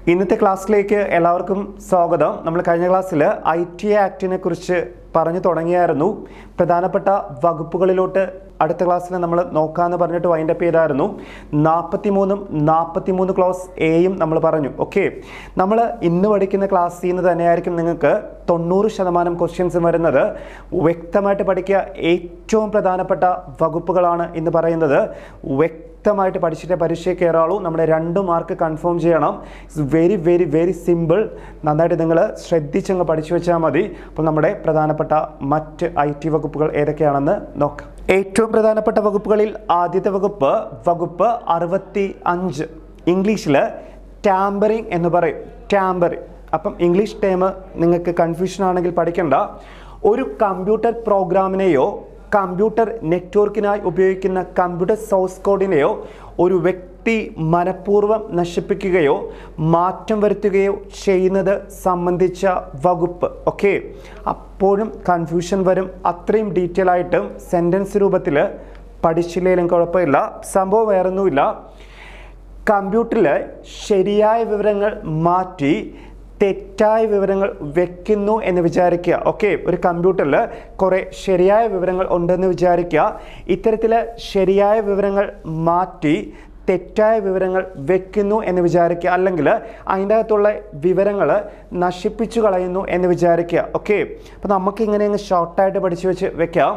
ഇന്നത്തെ ക്ലാസ്സിലേക്ക് എല്ലാവർക്കും സ്വാഗതം നമ്മൾ കഴിഞ്ഞ ക്ലാസ്സിൽ ഐ ടി ആക്ടിനെ കുറിച്ച് പറഞ്ഞു തുടങ്ങിയായിരുന്നു പ്രധാനപ്പെട്ട വകുപ്പുകളിലോട്ട് അടുത്ത ക്ലാസ്സിൽ നമ്മൾ നോക്കാമെന്ന് പറഞ്ഞിട്ട് വൈൻഡപ്പ് ചെയ്തായിരുന്നു നാൽപ്പത്തി മൂന്നും നാൽപ്പത്തി മൂന്ന് ക്ലോസ് എയും നമ്മൾ പറഞ്ഞു ഓക്കെ നമ്മൾ ഇന്ന് പഠിക്കുന്ന ക്ലാസ്സിൽ നിന്ന് തന്നെയായിരിക്കും നിങ്ങൾക്ക് തൊണ്ണൂറ് ശതമാനം ക്വസ്റ്റ്യൻസ് വരുന്നത് വ്യക്തമായിട്ട് പഠിക്കുക ഏറ്റവും പ്രധാനപ്പെട്ട വകുപ്പുകളാണ് ഇന്ന് പറയുന്നത് വ്യക്തമായിട്ട് പഠിച്ചിട്ട് പരീക്ഷയ്ക്ക് കയറാളൂ നമ്മുടെ രണ്ട് മാർക്ക് കൺഫേം ചെയ്യണം it's very very very simple നന്നായിട്ട് നിങ്ങൾ ശ്രദ്ധിച്ചങ്ങ് പഠിച്ചു വെച്ചാൽ മതി അപ്പോൾ നമ്മുടെ പ്രധാനപ്പെട്ട മറ്റ് ഐ ടി വകുപ്പുകൾ ഏതൊക്കെയാണെന്ന് നോക്കാം ഏറ്റവും പ്രധാനപ്പെട്ട വകുപ്പുകളിൽ ആദ്യത്തെ വകുപ്പ് വകുപ്പ് അറുപത്തി അഞ്ച് ഇംഗ്ലീഷിൽ ടാമ്പറിങ് എന്ന് പറയും ടാമ്പറിങ് അപ്പം ഇംഗ്ലീഷ് ടേം നിങ്ങൾക്ക് കൺഫ്യൂഷൻ ആണെങ്കിൽ പഠിക്കണ്ട ഒരു കമ്പ്യൂട്ടർ പ്രോഗ്രാമിനെയോ കമ്പ്യൂട്ടർ നെറ്റ്വർക്കിനായി ഉപയോഗിക്കുന്ന കമ്പ്യൂട്ടർ സോഴ്സ് കോഡിനെയോ ഒരു വ്യക്തി മനഃപൂർവ്വം നശിപ്പിക്കുകയോ മാറ്റം വരുത്തുകയോ ചെയ്യുന്നത് സംബന്ധിച്ച വകുപ്പ് ഓക്കെ അപ്പോഴും കൺഫ്യൂഷൻ വരും അത്രയും ഡീറ്റെയിൽ ആയിട്ട് സെൻറ്റൻസ് രൂപത്തിൽ പഠിച്ചില്ലെങ്കിലും കുഴപ്പമില്ല സംഭവം വേറൊന്നുമില്ല കമ്പ്യൂട്ടറിൽ ശരിയായ വിവരങ്ങൾ മാറ്റി തെറ്റായ വിവരങ്ങൾ വെക്കുന്നു എന്ന് വിചാരിക്കുക ഓക്കെ ഒരു കമ്പ്യൂട്ടറിൽ കുറേ ശരിയായ വിവരങ്ങൾ ഉണ്ടെന്ന് വിചാരിക്കുക ഇത്തരത്തിൽ ശരിയായ വിവരങ്ങൾ മാറ്റി തെറ്റായ വിവരങ്ങൾ വെക്കുന്നു എന്ന് വിചാരിക്കുക അല്ലെങ്കിൽ അതിൻ്റെ അകത്തുള്ള വിവരങ്ങൾ നശിപ്പിച്ചു കളയുന്നു എന്ന് വിചാരിക്കുക ഓക്കെ അപ്പോൾ നമുക്ക് ഇങ്ങനെ അങ്ങ് ഷോർട്ടായിട്ട് പഠിച്ചു വെച്ച് വെക്കാം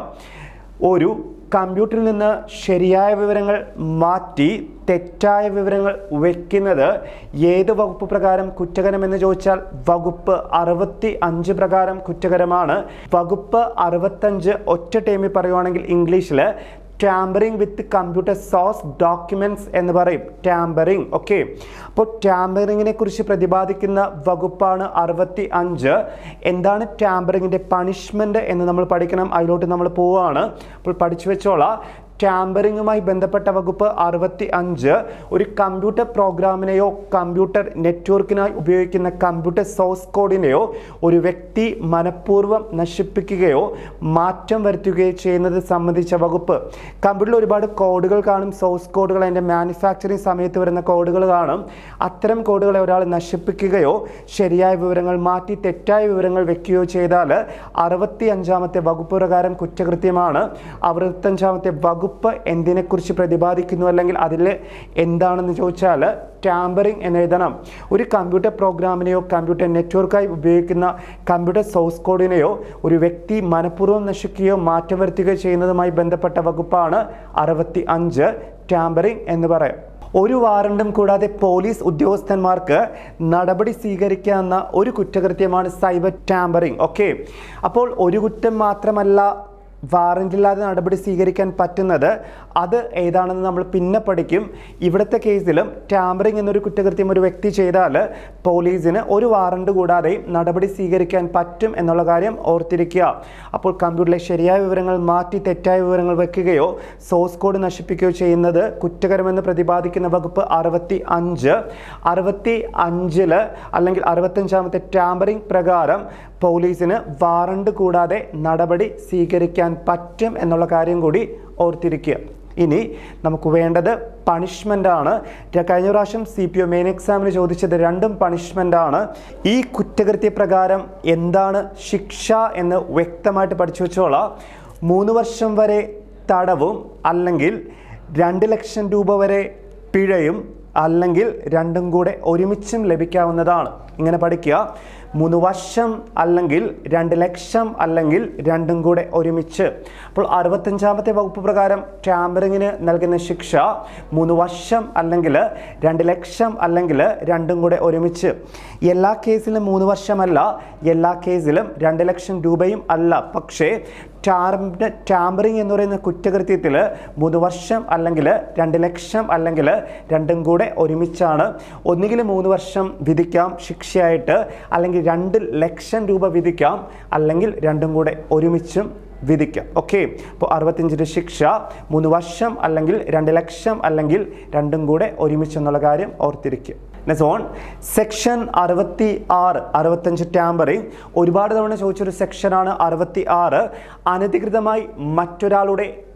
ഒരു കമ്പ്യൂട്ടറിൽ നിന്ന് ശരിയായ വിവരങ്ങൾ മാറ്റി തെറ്റായ വിവരങ്ങൾ വെക്കുന്നത് ഏത് വകുപ്പ് പ്രകാരം കുറ്റകരമെന്ന് ചോദിച്ചാൽ വകുപ്പ് അറുപത്തി അഞ്ച് പ്രകാരം കുറ്റകരമാണ് വകുപ്പ് അറുപത്തഞ്ച് ഒറ്റ ടൈമിൽ പറയുവാണെങ്കിൽ ഇംഗ്ലീഷിൽ tampering with computer source documents എന്ന് പറയും ടാമ്പറിങ് ഓക്കെ അപ്പോൾ ടാമ്പറിങ്ങിനെ കുറിച്ച് പ്രതിപാദിക്കുന്ന വകുപ്പാണ് അറുപത്തി അഞ്ച് എന്താണ് ടാമ്പറിങ്ങിൻ്റെ പണിഷ്മെൻറ്റ് എന്ന് നമ്മൾ പഠിക്കണം അതിലോട്ട് നമ്മൾ പോവുകയാണ് അപ്പോൾ പഠിച്ചു വെച്ചോളാം ടാമ്പറിങ്ങുമായി ബന്ധപ്പെട്ട വകുപ്പ് അറുപത്തി അഞ്ച് ഒരു കമ്പ്യൂട്ടർ പ്രോഗ്രാമിനെയോ കമ്പ്യൂട്ടർ നെറ്റ്വർക്കിനായി ഉപയോഗിക്കുന്ന കമ്പ്യൂട്ടർ സോഴ്സ് കോഡിനെയോ ഒരു വ്യക്തി മനഃപൂർവ്വം നശിപ്പിക്കുകയോ മാറ്റം വരുത്തുകയോ ചെയ്യുന്നത് സംബന്ധിച്ച വകുപ്പ് കമ്പ്യൂട്ടറിൽ ഒരുപാട് കോഡുകൾ കാണും സോഴ്സ് കോഡുകൾ അതിൻ്റെ മാനുഫാക്ചറിങ് സമയത്ത് വരുന്ന കോഡുകൾ കാണും അത്തരം കോഡുകളെ ഒരാൾ നശിപ്പിക്കുകയോ ശരിയായ വിവരങ്ങൾ മാറ്റി തെറ്റായ വിവരങ്ങൾ വെക്കുകയോ ചെയ്താൽ അറുപത്തി അഞ്ചാമത്തെ വകുപ്പ് പ്രകാരം കുറ്റകൃത്യമാണ് അറുപത്തഞ്ചാമത്തെ വകുപ്പ് എന്തിനെക്കുറിച്ച് പ്രതിപാദിക്കുന്നു അല്ലെങ്കിൽ അതിൽ എന്താണെന്ന് ചോദിച്ചാൽ ടാമ്പറിങ് എന്ന് എഴുതണം ഒരു കമ്പ്യൂട്ടർ പ്രോഗ്രാമിനെയോ കമ്പ്യൂട്ടർ നെറ്റ്വർക്കായി ഉപയോഗിക്കുന്ന കമ്പ്യൂട്ടർ സോഴ്സ് കോഡിനെയോ ഒരു വ്യക്തി മനഃപൂർവ്വം നശിക്കുകയോ മാറ്റം വരുത്തുകയോ ചെയ്യുന്നതുമായി ബന്ധപ്പെട്ട വകുപ്പാണ് അറുപത്തി അഞ്ച് ടാമ്പറിങ് എന്ന് പറയാം ഒരു വാറണ്ടും കൂടാതെ പോലീസ് ഉദ്യോഗസ്ഥന്മാർക്ക് നടപടി സ്വീകരിക്കാവുന്ന ഒരു കുറ്റകൃത്യമാണ് സൈബർ ടാമ്പറിങ് ഓക്കെ അപ്പോൾ ഒരു കുറ്റം മാത്രമല്ല വാറണ്ടില്ലാതെ നടപടി സ്വീകരിക്കാൻ പറ്റുന്നത് അത് ഏതാണെന്ന് നമ്മൾ പിന്നെ പഠിക്കും ഇവിടുത്തെ കേസിലും ടാമ്പറിംഗ് എന്നൊരു കുറ്റകൃത്യം ഒരു വ്യക്തി ചെയ്താൽ പോലീസിന് ഒരു വാറണ്ട് കൂടാതെ നടപടി സ്വീകരിക്കാൻ പറ്റും എന്നുള്ള കാര്യം ഓർത്തിരിക്കുക അപ്പോൾ കമ്പ്യൂട്ടറിലെ ശരിയായ വിവരങ്ങൾ മാറ്റി തെറ്റായ വിവരങ്ങൾ വെക്കുകയോ സോഴ്സ് കോഡ് നശിപ്പിക്കുകയോ ചെയ്യുന്നത് കുറ്റകരമെന്ന് പ്രതിപാദിക്കുന്ന വകുപ്പ് അറുപത്തി അഞ്ച് അറുപത്തി അഞ്ചില് അല്ലെങ്കിൽ അറുപത്തഞ്ചാമത്തെ ടാമ്പറിംഗ് പ്രകാരം പോലീസിന് വാറണ്ട് കൂടാതെ നടപടി സ്വീകരിക്കാൻ പറ്റും എന്നുള്ള കാര്യം കൂടി ഓർത്തിരിക്കുക ഇനി നമുക്ക് വേണ്ടത് പണിഷ്മെൻ്റ് ആണ് ര- കഴിഞ്ഞ പ്രാവശ്യം സി പി ഒ മെയിൻ എക്സാമിന് ചോദിച്ചത് രണ്ടും പണിഷ്മെൻ്റ് ആണ് ഈ കുറ്റകൃത്യ പ്രകാരം എന്താണ് ശിക്ഷ എന്ന് വ്യക്തമായിട്ട് പഠിച്ചു വെച്ചോളാം മൂന്ന് വർഷം വരെ തടവും അല്ലെങ്കിൽ രണ്ട് ലക്ഷം രൂപ വരെ പിഴയും അല്ലെങ്കിൽ രണ്ടും കൂടെ ഒരുമിച്ചും ലഭിക്കാവുന്നതാണ് ഇങ്ങനെ പഠിക്കുക മൂന്ന് വർഷം അല്ലെങ്കിൽ രണ്ട് ലക്ഷം അല്ലെങ്കിൽ രണ്ടും കൂടെ ഒരുമിച്ച് അപ്പോൾ അറുപത്തഞ്ചാമത്തെ വകുപ്പ് പ്രകാരം ടാമ്പറിങ്ങിന് നൽകുന്ന ശിക്ഷ മൂന്ന് വർഷം അല്ലെങ്കിൽ രണ്ട് ലക്ഷം അല്ലെങ്കിൽ രണ്ടും കൂടെ ഒരുമിച്ച് എല്ലാ കേസിലും മൂന്ന് വർഷമല്ല എല്ലാ കേസിലും രണ്ട് ലക്ഷം രൂപയും അല്ല പക്ഷേ ടാർബ് ടാമ്പറിങ് എന്ന് പറയുന്ന കുറ്റകൃത്യത്തിൽ മൂന്ന് വർഷം അല്ലെങ്കിൽ രണ്ട് ലക്ഷം അല്ലെങ്കിൽ രണ്ടും കൂടെ ഒരുമിച്ചാണ് ഒന്നുകിൽ മൂന്ന് വർഷം വിധിക്കാം ശിക്ഷയായിട്ട് അല്ലെങ്കിൽ രണ്ട് ലക്ഷം രൂപ വിധിക്കാം അല്ലെങ്കിൽ രണ്ടും കൂടെ ഒരുമിച്ചും വിധിക്കാം ഓക്കെ അപ്പോൾ അറുപത്തിയഞ്ചിൻ്റെ ശിക്ഷ മൂന്ന് വർഷം അല്ലെങ്കിൽ രണ്ട് ലക്ഷം അല്ലെങ്കിൽ രണ്ടും കൂടെ ഒരുമിച്ചെന്നുള്ള കാര്യം ഓർത്തിരിക്കുക നെക്സ്റ്റ് ഓൺ സെക്ഷൻ അറുപത്തി ആറ് അറുപത്തഞ്ച് ടാമ്പറിങ് ഒരുപാട് തവണ ചോദിച്ചൊരു സെക്ഷനാണ് അറുപത്തി ആറ് അനധികൃതമായി മറ്റൊരാളുടെ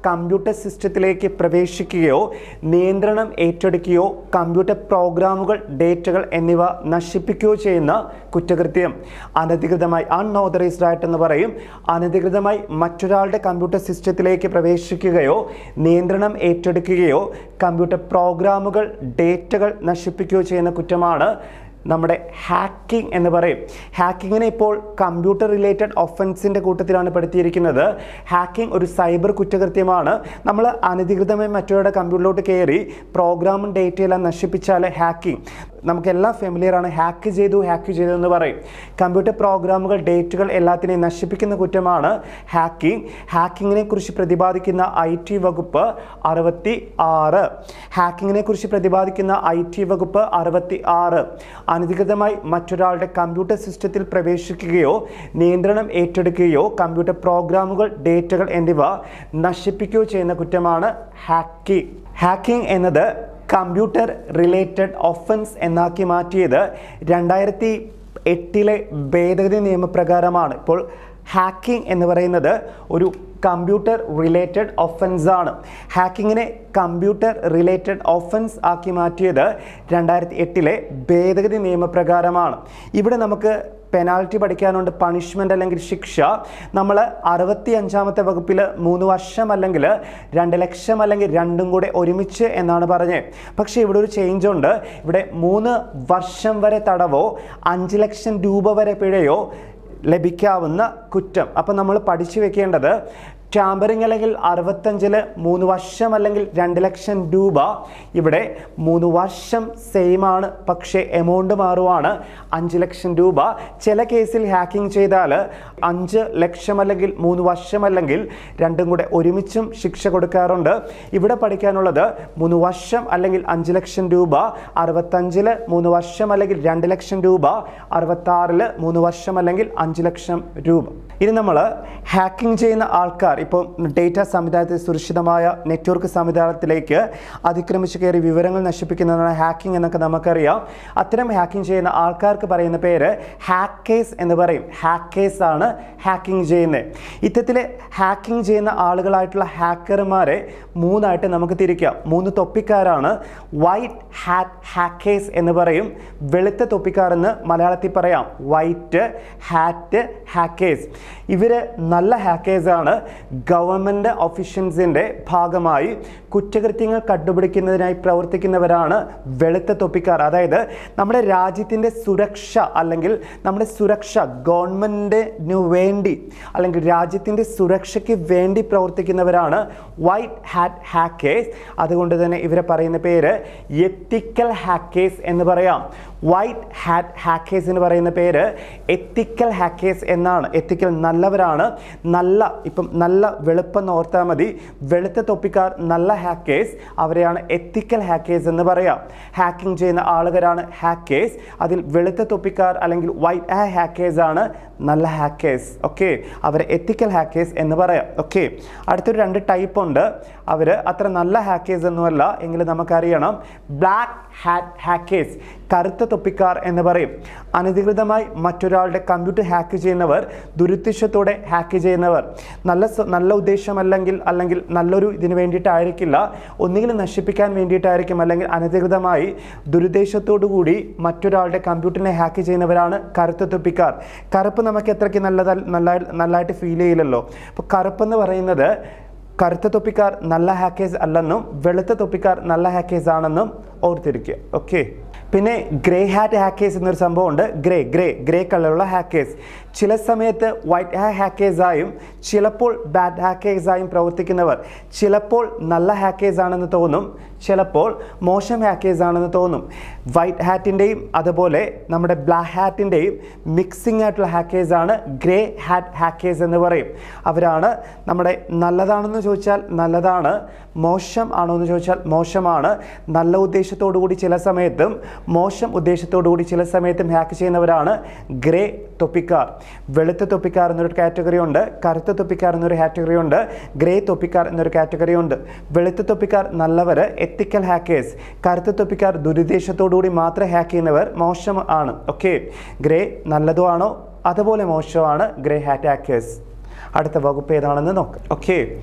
കമ്പ്യൂട്ടർ സിസ്റ്റത്തിലേക്ക് പ്രവേശിക്കുകയോ നിയന്ത്രണം ഏറ്റെടുക്കുകയോ കമ്പ്യൂട്ടർ പ്രോഗ്രാമുകൾ ഡേറ്റകൾ എന്നിവ നശിപ്പിക്കുകയോ ചെയ്യുന്ന കുറ്റകൃത്യം അനധികൃതമായി അൺഓതറൈസ്ഡ് ആയിട്ടെന്ന് പറയും അനധികൃതമായി മറ്റൊരാളുടെ കമ്പ്യൂട്ടർ സിസ്റ്റത്തിലേക്ക് പ്രവേശിക്കുകയോ നിയന്ത്രണം ഏറ്റെടുക്കുകയോ കമ്പ്യൂട്ടർ പ്രോഗ്രാമുകൾ ഡേറ്റകൾ നശിപ്പിക്കുകയോ ചെയ്യുന്ന കുറ്റമാണ് നമ്മുടെ ഹാക്കിംഗ് എന്ന് പറയും ഹാക്കിങ്ങിനെ ഇപ്പോൾ കമ്പ്യൂട്ടർ റിലേറ്റഡ് ഒഫൻസിൻ്റെ കൂട്ടത്തിലാണ് പെടുത്തിയിരിക്കുന്നത് ഹാക്കിംഗ് ഒരു സൈബർ കുറ്റകൃത്യമാണ് നമ്മൾ അനധികൃതമായി മറ്റൊരാളുടെ കമ്പ്യൂട്ടറിലോട്ട് കയറി പ്രോഗ്രാമും ഡേറ്റയെല്ലാം നശിപ്പിച്ചാൽ ഹാക്കിംഗ് നമുക്കെല്ലാം ഫെമിലിയർ ആണ് ഹാക്ക് ചെയ്തു ഹാക്ക് ചെയ്തു എന്ന് പറയും കമ്പ്യൂട്ടർ പ്രോഗ്രാമുകൾ ഡേറ്റുകൾ എല്ലാത്തിനെയും നശിപ്പിക്കുന്ന കുറ്റമാണ് ഹാക്കിംഗ് ഹാക്കിങ്ങിനെ കുറിച്ച് പ്രതിപാദിക്കുന്ന ഐ ടി വകുപ്പ് അറുപത്തി ആറ് ഹാക്കിങ്ങിനെ കുറിച്ച് പ്രതിപാദിക്കുന്ന ഐ ടി വകുപ്പ് അറുപത്തി ആറ് അനധികൃതമായി മറ്റൊരാളുടെ കമ്പ്യൂട്ടർ സിസ്റ്റത്തിൽ പ്രവേശിക്കുകയോ നിയന്ത്രണം ഏറ്റെടുക്കുകയോ കമ്പ്യൂട്ടർ പ്രോഗ്രാമുകൾ ഡേറ്റകൾ എന്നിവ നശിപ്പിക്കുകയോ ചെയ്യുന്ന കുറ്റമാണ് ഹാക്കിംഗ് ഹാക്കിംഗ് എന്നത് കമ്പ്യൂട്ടർ റിലേറ്റഡ് ഒഫൻസ് എന്നാക്കി മാറ്റിയത് രണ്ടായിരത്തി എട്ടിലെ ഭേദഗതി നിയമപ്രകാരമാണ് ഇപ്പോൾ ഹാക്കിംഗ് എന്ന് പറയുന്നത് ഒരു കമ്പ്യൂട്ടർ റിലേറ്റഡ് ഒഫൻസ് ആണ് ഹാക്കിങ്ങിനെ കമ്പ്യൂട്ടർ റിലേറ്റഡ് ഒഫൻസ് ആക്കി മാറ്റിയത് രണ്ടായിരത്തി എട്ടിലെ ഭേദഗതി നിയമപ്രകാരമാണ് ഇവിടെ നമുക്ക് പെനാൽറ്റി പഠിക്കാനുണ്ട് പണിഷ്മെൻ്റ് അല്ലെങ്കിൽ ശിക്ഷ നമ്മൾ അറുപത്തി അഞ്ചാമത്തെ വകുപ്പിൽ മൂന്ന് വർഷം അല്ലെങ്കിൽ രണ്ട് ലക്ഷം അല്ലെങ്കിൽ രണ്ടും കൂടെ ഒരുമിച്ച് എന്നാണ് പറഞ്ഞത് പക്ഷേ ഇവിടെ ഒരു ചേഞ്ച് ഉണ്ട് ഇവിടെ മൂന്ന് വർഷം വരെ തടവോ അഞ്ച് ലക്ഷം രൂപ വരെ പിഴയോ ലഭിക്കാവുന്ന കുറ്റം അപ്പം നമ്മൾ പഠിച്ചു വെക്കേണ്ടത് ടാമ്പറിങ് അല്ലെങ്കിൽ അറുപത്തഞ്ചിൽ മൂന്ന് വർഷം അല്ലെങ്കിൽ രണ്ട് ലക്ഷം രൂപ ഇവിടെ മൂന്ന് വർഷം സെയിം ആണ് പക്ഷേ എമൗണ്ട് മാറുവാണ് അഞ്ച് ലക്ഷം രൂപ ചില കേസിൽ ഹാക്കിംഗ് ചെയ്താൽ അഞ്ച് ലക്ഷം അല്ലെങ്കിൽ മൂന്ന് വർഷം അല്ലെങ്കിൽ രണ്ടും കൂടെ ഒരുമിച്ചും ശിക്ഷ കൊടുക്കാറുണ്ട് ഇവിടെ പഠിക്കാനുള്ളത് മൂന്ന് വർഷം അല്ലെങ്കിൽ അഞ്ച് ലക്ഷം രൂപ അറുപത്തഞ്ചിൽ മൂന്ന് വർഷം അല്ലെങ്കിൽ രണ്ട് ലക്ഷം രൂപ അറുപത്താറിൽ മൂന്ന് വർഷം അല്ലെങ്കിൽ അഞ്ച് ലക്ഷം രൂപ ഇനി നമ്മൾ ഹാക്കിംഗ് ചെയ്യുന്ന ആൾക്കാർ ഇപ്പോൾ ഡേറ്റ സംവിധാനത്തിൽ സുരക്ഷിതമായ നെറ്റ്വർക്ക് സംവിധാനത്തിലേക്ക് അതിക്രമിച്ച് കയറി വിവരങ്ങൾ നശിപ്പിക്കുന്നതാണ് ഹാക്കിംഗ് എന്നൊക്കെ നമുക്കറിയാം അത്തരം ഹാക്കിംഗ് ചെയ്യുന്ന ആൾക്കാർക്ക് പറയുന്ന പേര് ഹാക്കേഴ്സ് എന്ന് പറയും ഹാക്കേഴ്സ് ആണ് ഹാക്കിംഗ് ചെയ്യുന്നത് ഇത്തരത്തിൽ ഹാക്കിംഗ് ചെയ്യുന്ന ആളുകളായിട്ടുള്ള ഹാക്കർമാരെ മൂന്നായിട്ട് നമുക്ക് തിരിക്കാം മൂന്ന് തൊപ്പിക്കാരാണ് വൈറ്റ് ഹാറ്റ് ഹാക്കേഴ്സ് എന്ന് പറയും വെളുത്ത തൊപ്പിക്കാർ എന്ന് മലയാളത്തിൽ പറയാം വൈറ്റ് ഹാറ്റ് ഹാക്കേഴ്സ് ഇവർ നല്ല ഹാക്കേഴ്സാണ് ഗവൺമെൻറ് ഒഫീഷ്യൻസിൻ്റെ ഭാഗമായി കുറ്റകൃത്യങ്ങൾ കണ്ടുപിടിക്കുന്നതിനായി പ്രവർത്തിക്കുന്നവരാണ് വെളുത്ത തൊപ്പിക്കാർ അതായത് നമ്മുടെ രാജ്യത്തിൻ്റെ സുരക്ഷ അല്ലെങ്കിൽ നമ്മുടെ സുരക്ഷ ഗവൺമെൻറ്റിനു വേണ്ടി അല്ലെങ്കിൽ രാജ്യത്തിൻ്റെ സുരക്ഷയ്ക്ക് വേണ്ടി പ്രവർത്തിക്കുന്നവരാണ് വൈറ്റ് ഹാറ്റ് ഹാക്കേഴ്സ് അതുകൊണ്ട് തന്നെ ഇവരെ പറയുന്ന പേര് എത്തിക്കൽ ഹാക്കേഴ്സ് എന്ന് പറയാം വൈറ്റ് ഹാറ്റ് ഹാക്കേഴ്സ് എന്ന് പറയുന്ന പേര് എത്തിക്കൽ ഹാക്കേഴ്സ് എന്നാണ് എത്തിക്കൽ നല്ലവരാണ് നല്ല ഇപ്പം നല്ല വെളുപ്പെന്ന് ഓർത്താൽ മതി വെളുത്ത തൊപ്പിക്കാർ നല്ല ഹാക്കേഴ്സ് അവരെയാണ് എത്തിക്കൽ ഹാക്കേഴ്സ് എന്ന് പറയാം ഹാക്കിംഗ് ചെയ്യുന്ന ആളുകളാണ് ഹാക്കേഴ്സ് അതിൽ വെളുത്ത തൊപ്പിക്കാർ അല്ലെങ്കിൽ വൈറ്റ് ഹാക്കേഴ്സ് ആണ് നല്ല ഹാക്കേഴ്സ് ഓക്കെ അവരെ എത്തിക്കൽ ഹാക്കേഴ്സ് എന്ന് പറയാം ഓക്കെ അടുത്തൊരു രണ്ട് ടൈപ്പ് ഉണ്ട് അവർ അത്ര നല്ല ഹാക്കേഴ്സ് ഒന്നുമല്ല എങ്കിലും നമുക്കറിയണം ബ്ലാക്ക് ഹാറ്റ് ഹാക്കേഴ്സ് കറുത്ത തൊപ്പിക്കാർ എന്ന് പറയും അനധികൃതമായി മറ്റൊരാളുടെ കമ്പ്യൂട്ടർ ഹാക്ക് ചെയ്യുന്നവർ ദുരുദ്ദേശത്തോടെ ഹാക്ക് ചെയ്യുന്നവർ നല്ല സ- നല്ല ഉദ്ദേശമല്ലെങ്കിൽ അല്ലെങ്കിൽ നല്ലൊരു ഇതിന് വേണ്ടിയിട്ടായിരിക്കില്ല ഒന്നുകിൽ നശിപ്പിക്കാൻ വേണ്ടിയിട്ടായിരിക്കും അല്ലെങ്കിൽ അനധികൃതമായി ദുരുദ്ദേശത്തോടു കൂടി മറ്റൊരാളുടെ കമ്പ്യൂട്ടറിനെ ഹാക്ക് ചെയ്യുന്നവരാണ് കറുത്ത തൊപ്പിക്കാർ കറുപ്പ് നമുക്ക് എത്രയ്ക്ക് നല്ലത നല്ല നല്ലതായിട്ട് ഫീൽ ചെയ്യില്ലല്ലോ അപ്പോൾ കറുപ്പെന്ന് പറയുന്നത് കറുത്ത തൊപ്പിക്കാർ നല്ല ഹാക്കേഴ്സ് അല്ലെന്നും വെളുത്ത തൊപ്പിക്കാർ നല്ല ഹാക്കേഴ്സ് ആണെന്നും ഓർത്തിരിക്കുക ഓക്കെ പിന്നെ ഗ്രേ ഹാറ്റ് ഹാക്കേഴ്സ് എന്നൊരു സംഭവം ഉണ്ട് ഗ്രേ ഗ്രേ ഗ്രേ കളറുള്ള ഹാക്കേഴ്സ് ചില സമയത്ത് വൈറ്റ് ഹാ ഹാക്കേഴ്സായും ചിലപ്പോൾ ബാഡ് ഹാക്കേഴ്സായും പ്രവർത്തിക്കുന്നവർ ചിലപ്പോൾ നല്ല ഹാക്കേഴ്സ് ആണെന്ന് തോന്നും ചിലപ്പോൾ മോശം ഹാക്കേഴ്സ് ആണെന്ന് തോന്നും വൈറ്റ് ഹാറ്റിൻ്റെയും അതുപോലെ നമ്മുടെ ബ്ലാക്ക് ഹാറ്റിൻ്റെയും മിക്സിംഗ് ആയിട്ടുള്ള ഹാക്കേഴ്സ് ആണ് ഗ്രേ ഹാറ്റ് ഹാക്കേഴ്സ് എന്ന് പറയും അവരാണ് നമ്മുടെ നല്ലതാണെന്ന് ചോദിച്ചാൽ നല്ലതാണ് മോശം ആണോ എന്ന് ചോദിച്ചാൽ മോശമാണ് നല്ല ഉദ്ദേശത്തോടു കൂടി ചില സമയത്തും മോശം ഉദ്ദേശത്തോടു കൂടി ചില സമയത്തും ഹാക്ക് ചെയ്യുന്നവരാണ് ഗ്രേ തൊപ്പിക്കാർ വെളുത്ത തൊപ്പിക്കാർ എന്നൊരു കാറ്റഗറി ഉണ്ട് കറുത്ത തൊപ്പിക്കാർ എന്നൊരു കാറ്റഗറി ഉണ്ട് ഗ്രേ തൊപ്പിക്കാർ എന്നൊരു കാറ്റഗറി ഉണ്ട് വെളുത്ത തൊപ്പിക്കാർ നല്ലവർ എത്തിക്കൽ ഹാക്കേഴ്സ് കറുത്ത തൊപ്പിക്കാർ ദുരുദ്ദേശത്തോടു കൂടി മാത്രം ഹാക്ക് ചെയ്യുന്നവർ മോശം ആണ് ഓക്കെ ഗ്രേ നല്ലതുമാണോ അതുപോലെ മോശമാണ് ഗ്രേ ഹാറ്റ് ഹാക്കേഴ്സ് അടുത്ത വകുപ്പ് ഏതാണെന്ന് നോക്കാം ഓക്കെ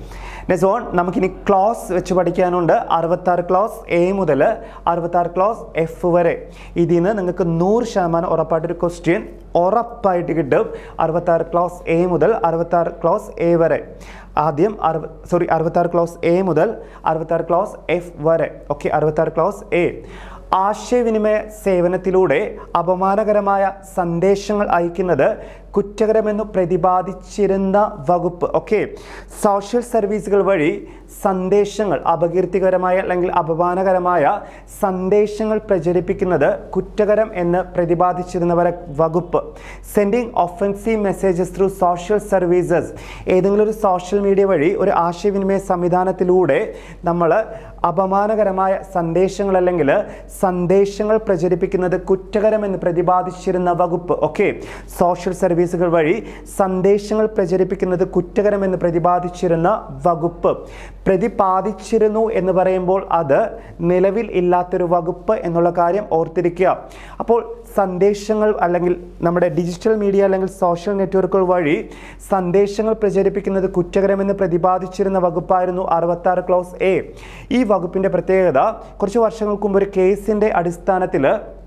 നെക്സ്റ്റ് ഓൺ നമുക്കിനി ക്ലോസ് വെച്ച് പഠിക്കാനുണ്ട് അറുപത്താറ് ക്ലോസ് എ മുതൽ അറുപത്താറ് ക്ലോസ് എഫ് വരെ ഇതിൽ നിന്ന് നിങ്ങൾക്ക് നൂറ് ശതമാനം ഉറപ്പായിട്ടൊരു ക്വസ്റ്റ്യൻ ഉറപ്പായിട്ട് കിട്ടും അറുപത്താറ് ക്ലോസ് എ മുതൽ അറുപത്താറ് ക്ലോസ് എ വരെ ആദ്യം അറുപ സോറി അറുപത്താറ് ക്ലോസ് എ മുതൽ അറുപത്താറ് ക്ലോസ് എഫ് വരെ ഓക്കെ അറുപത്താറ് ക്ലോസ് എ ആശയവിനിമയ സേവനത്തിലൂടെ അപമാനകരമായ സന്ദേശങ്ങൾ അയക്കുന്നത് കുറ്റകരമെന്ന് പ്രതിപാദിച്ചിരുന്ന വകുപ്പ് ഓക്കെ സോഷ്യൽ സർവീസുകൾ വഴി സന്ദേശങ്ങൾ അപകീർത്തികരമായ അല്ലെങ്കിൽ അപമാനകരമായ സന്ദേശങ്ങൾ പ്രചരിപ്പിക്കുന്നത് കുറ്റകരം എന്ന് പ്രതിപാദിച്ചിരുന്നവരെ വകുപ്പ് sending offensive messages through social services ഏതെങ്കിലും ഒരു സോഷ്യൽ മീഡിയ വഴി ഒരു ആശയവിനിമയ സംവിധാനത്തിലൂടെ നമ്മൾ അപമാനകരമായ സന്ദേശങ്ങൾ അല്ലെങ്കിൽ സന്ദേശങ്ങൾ പ്രചരിപ്പിക്കുന്നത് കുറ്റകരമെന്ന് പ്രതിപാദിച്ചിരുന്ന വകുപ്പ് ഓക്കെ സോഷ്യൽ സർവീസുകൾ വഴി സന്ദേശങ്ങൾ പ്രചരിപ്പിക്കുന്നത് കുറ്റകരമെന്ന് പ്രതിപാദിച്ചിരുന്ന വകുപ്പ് പ്രതിപാദിച്ചിരുന്നു എന്ന് പറയുമ്പോൾ അത് നിലവിൽ ഇല്ലാത്തൊരു വകുപ്പ് എന്നുള്ള കാര്യം ഓർത്തിരിക്കുക അപ്പോൾ സന്ദേശങ്ങൾ അല്ലെങ്കിൽ നമ്മുടെ ഡിജിറ്റൽ മീഡിയ അല്ലെങ്കിൽ സോഷ്യൽ നെറ്റ്വർക്കുകൾ വഴി സന്ദേശങ്ങൾ പ്രചരിപ്പിക്കുന്നത് കുറ്റകരമെന്ന് പ്രതിപാദിച്ചിരുന്ന വകുപ്പായിരുന്നു അറുപത്താറ് ക്ലോസ് എ ഈ വകുപ്പിൻ്റെ പ്രത്യേകത കുറച്ച് വർഷങ്ങൾക്ക് മുമ്പ് ഒരു കേസിൻ്റെ അടിസ്ഥാനത്തിൽ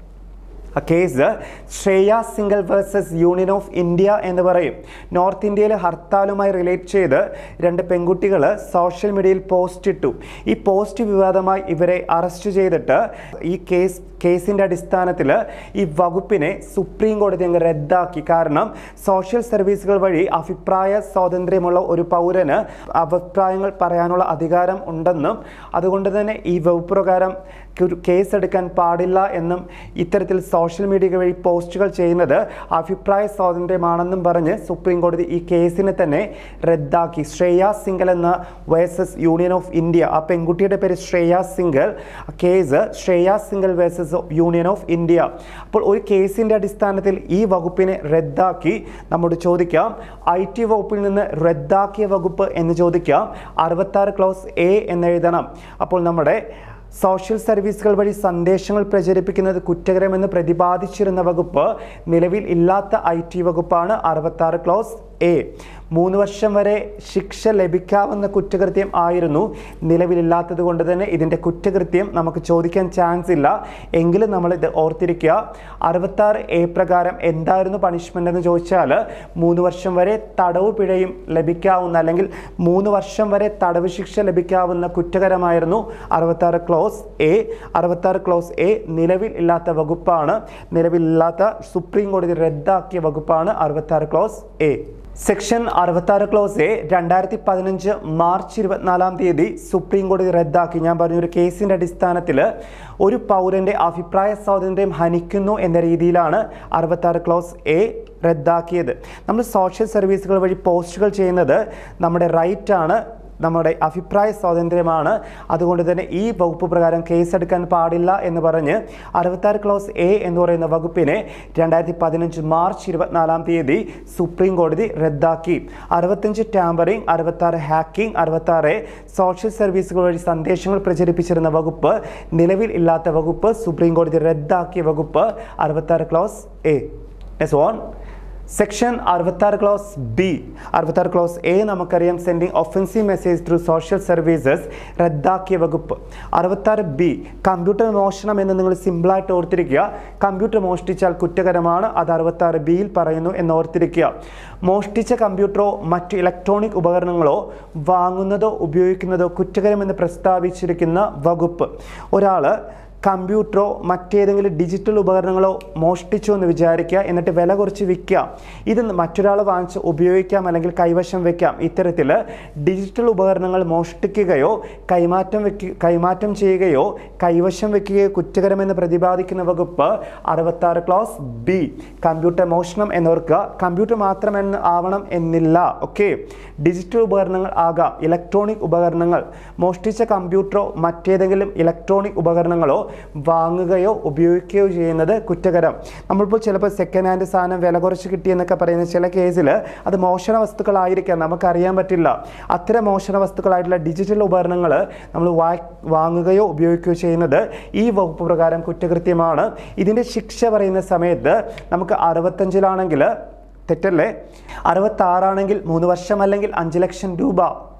ആ case Shreya Singhal versus Union of India എന്ന് പറയും നോർത്ത് ഇന്ത്യയിൽ ഹർത്താലുമായി റിലേറ്റ് ചെയ്ത് രണ്ട് പെൺകുട്ടികൾ സോഷ്യൽ മീഡിയയിൽ പോസ്റ്റ് ഇട്ടു ഈ പോസ്റ്റ് വിവാദമായി ഇവരെ അറസ്റ്റ് ചെയ്തിട്ട് ഈ കേസ് കേസിൻ്റെ അടിസ്ഥാനത്തിൽ ഈ വകുപ്പിനെ സുപ്രീം കോടതി അങ്ങ് റദ്ദാക്കി കാരണം സോഷ്യൽ സർവീസുകൾ വഴി അഭിപ്രായ സ്വാതന്ത്ര്യമുള്ള ഒരു പൗരന് അഭിപ്രായങ്ങൾ പറയാനുള്ള അധികാരം ഉണ്ടെന്നും അതുകൊണ്ട് തന്നെ ഈ വകുപ്പ് പ്രകാരം ഒരു കേസ് എടുക്കാൻ പാടില്ല എന്നും ഇത്തരത്തിൽ സോഷ്യൽ മീഡിയ വഴി പോസ്റ്റുകൾ ചെയ്യുന്നത് അഭിപ്രായ സ്വാതന്ത്ര്യമാണെന്നും പറഞ്ഞ് സുപ്രീം കോടതി ഈ കേസിനെ തന്നെ റദ്ദാക്കി ശ്രേയ സിംഗൽ എന്ന വേഴ്സസ് യൂണിയൻ ഓഫ് ഇന്ത്യ ആ പെൺകുട്ടിയുടെ പേര് Shreya Singhal case Shreya Singhal versus Union of India അപ്പോൾ ഒരു കേസിൻ്റെ അടിസ്ഥാനത്തിൽ ഈ വകുപ്പിനെ റദ്ദാക്കി നമ്മോട് ചോദിക്കാം ഐ ടി വകുപ്പിൽ നിന്ന് റദ്ദാക്കിയ വകുപ്പ് എന്ന് ചോദിക്കാം അറുപത്താറ് ക്ലോസ് എ എന്നെഴുതണം അപ്പോൾ നമ്മുടെ സോഷ്യൽ സർവീസുകൾ വഴി സന്ദേശങ്ങൾ പ്രചരിപ്പിക്കുന്നത് കുറ്റകരമെന്ന് പ്രതിപാദിച്ചിരുന്ന വകുപ്പ് നിലവിൽ ഇല്ലാത്ത ഐ ടി വകുപ്പാണ് അറുപത്താറ് ക്ലോസ് എ മൂന്ന് വർഷം വരെ ശിക്ഷ ലഭിക്കാവുന്ന കുറ്റകൃത്യം ആയിരുന്നു നിലവിലില്ലാത്തത് കൊണ്ട് തന്നെ ഇതിൻ്റെ കുറ്റകൃത്യം നമുക്ക് ചോദിക്കാൻ ചാൻസ് ഇല്ല എങ്കിലും നമ്മൾ ഇത് ഓർത്തിരിക്കുക അറുപത്താറ് എ പ്രകാരം എന്തായിരുന്നു പണിഷ്മെൻ്റ് എന്ന് ചോദിച്ചാൽ മൂന്ന് വർഷം വരെ തടവ് പിഴയും ലഭിക്കാവുന്ന അല്ലെങ്കിൽ മൂന്ന് വർഷം വരെ തടവ് ശിക്ഷ ലഭിക്കാവുന്ന കുറ്റകരമായിരുന്നു അറുപത്താറ് ക്ലോസ് എ അറുപത്താറ് ക്ലോസ് എ നിലവിൽ ഇല്ലാത്ത വകുപ്പാണ് നിലവിലില്ലാത്ത സുപ്രീം കോടതി റദ്ദാക്കിയ വകുപ്പാണ് അറുപത്താറ് ക്ലോസ് എ സെക്ഷൻ അറുപത്താറ് ക്ലോസ് എ രണ്ടായിരത്തി പതിനഞ്ച് മാർച്ച് ഇരുപത്തിനാലാം തീയതി സുപ്രീം കോടതി റദ്ദാക്കി ഞാൻ പറഞ്ഞ ഒരു കേസിൻ്റെ അടിസ്ഥാനത്തിൽ ഒരു പൗരൻ്റെ അഭിപ്രായ സ്വാതന്ത്ര്യം ഹനിക്കുന്നു എന്ന രീതിയിലാണ് അറുപത്താറ് ക്ലോസ് എ റദ്ദാക്കിയത് നമ്മൾ സോഷ്യൽ സർവീസുകൾ വഴി പോസ്റ്റുകൾ ചെയ്യുന്നത് നമ്മുടെ റൈറ്റാണ് നമ്മുടെ അഭിപ്രായ സ്വാതന്ത്ര്യമാണ് അതുകൊണ്ട് തന്നെ ഈ വകുപ്പ് പ്രകാരം കേസെടുക്കാൻ പാടില്ല എന്ന് പറഞ്ഞ് അറുപത്താറ് ക്ലോസ് എ എന്ന് പറയുന്ന വകുപ്പിനെ രണ്ടായിരത്തി പതിനഞ്ച് മാർച്ച് ഇരുപത്തിനാലാം തീയതി സുപ്രീം കോടതി റദ്ദാക്കി അറുപത്തഞ്ച് ടാമ്പറിംഗ് അറുപത്താറ് ഹാക്കിംഗ് അറുപത്താറ് സോഷ്യൽ സർവീസുകൾ വഴി സന്ദേശങ്ങൾ പ്രചരിപ്പിച്ചിരുന്ന വകുപ്പ് നിലവിൽ ഇല്ലാത്ത വകുപ്പ് സുപ്രീം കോടതി റദ്ദാക്കിയ വകുപ്പ് അറുപത്താറ് clause A next on section അറുപത്താറ് ക്ലോസ് ബി അറുപത്താറ് ക്ലോസ് എ നമുക്കറിയാം sending offensive message through social services റദ്ദാക്കിയ വകുപ്പ് അറുപത്താറ് ബി കമ്പ്യൂട്ടർ മോഷണം എന്ന് നിങ്ങൾ സിമ്പിളായിട്ട് ഓർത്തിരിക്കുക കമ്പ്യൂട്ടർ മോഷ്ടിച്ചാൽ കുറ്റകരമാണ് അത് അറുപത്താറ് ബിയിൽ പറയുന്നു എന്ന് ഓർത്തിരിക്കുക മോഷ്ടിച്ച കമ്പ്യൂട്ടറോ മറ്റ് ഇലക്ട്രോണിക് ഉപകരണങ്ങളോ വാങ്ങുന്നതോ ഉപയോഗിക്കുന്നതോ കുറ്റകരമെന്ന് പ്രസ്താവിച്ചിരിക്കുന്ന വകുപ്പ് ഒരാൾ കമ്പ്യൂട്ടറോ മറ്റേതെങ്കിലും ഡിജിറ്റൽ ഉപകരണങ്ങളോ മോഷ്ടിച്ചു എന്ന് വിചാരിക്കുക എന്നിട്ട് വില കുറച്ച് വിൽക്കുക ഇത് മറ്റൊരാൾ വാങ്ങിച്ച് ഉപയോഗിക്കാം അല്ലെങ്കിൽ കൈവശം വെക്കാം ഇത്തരത്തിൽ ഡിജിറ്റൽ ഉപകരണങ്ങൾ മോഷ്ടിക്കുകയോ കൈമാറ്റം വെക്കുക കൈമാറ്റം ചെയ്യുകയോ കൈവശം വെക്കുകയോ കുറ്റകരമെന്ന് പ്രതിപാദിക്കുന്ന വകുപ്പ് അറുപത്താറ് ക്ലോസ് ബി കമ്പ്യൂട്ടർ മോഷണം എന്നോർക്കുക കമ്പ്യൂട്ടർ മാത്രമെന്ന് ആവണം എന്നില്ല ഓക്കെ ഡിജിറ്റൽ ഉപകരണങ്ങൾ ആകാം ഇലക്ട്രോണിക് ഉപകരണങ്ങൾ മോഷ്ടിച്ച കമ്പ്യൂട്ടറോ മറ്റേതെങ്കിലും ഇലക്ട്രോണിക് ഉപകരണങ്ങളോ വാങ്ങുകയോ ഉപയോഗിക്കുകയോ ചെയ്യുന്നത് കുറ്റകരം നമ്മളിപ്പോൾ ചിലപ്പോൾ സെക്കൻഡ് ഹാൻഡ് സാധനം വില കുറച്ച് കിട്ടിയെന്നൊക്കെ പറയുന്ന ചില കേസിൽ അത് മോഷണ വസ്തുക്കളായിരിക്കാം നമുക്കറിയാൻ പറ്റില്ല അത്തരം മോഷണ വസ്തുക്കളായിട്ടുള്ള ഡിജിറ്റൽ ഉപകരണങ്ങൾ നമ്മൾ വാ വാങ്ങുകയോ ഉപയോഗിക്കുകയോ ചെയ്യുന്നത് ഈ വകുപ്പ് പ്രകാരം കുറ്റകൃത്യമാണ് ഇതിൻ്റെ ശിക്ഷ പറയുന്ന സമയത്ത് നമുക്ക് അറുപത്തഞ്ചിലാണെങ്കിൽ തെറ്റല്ലേ അറുപത്താറാണെങ്കിൽ മൂന്ന് വർഷം അല്ലെങ്കിൽ അഞ്ച് ലക്ഷം രൂപ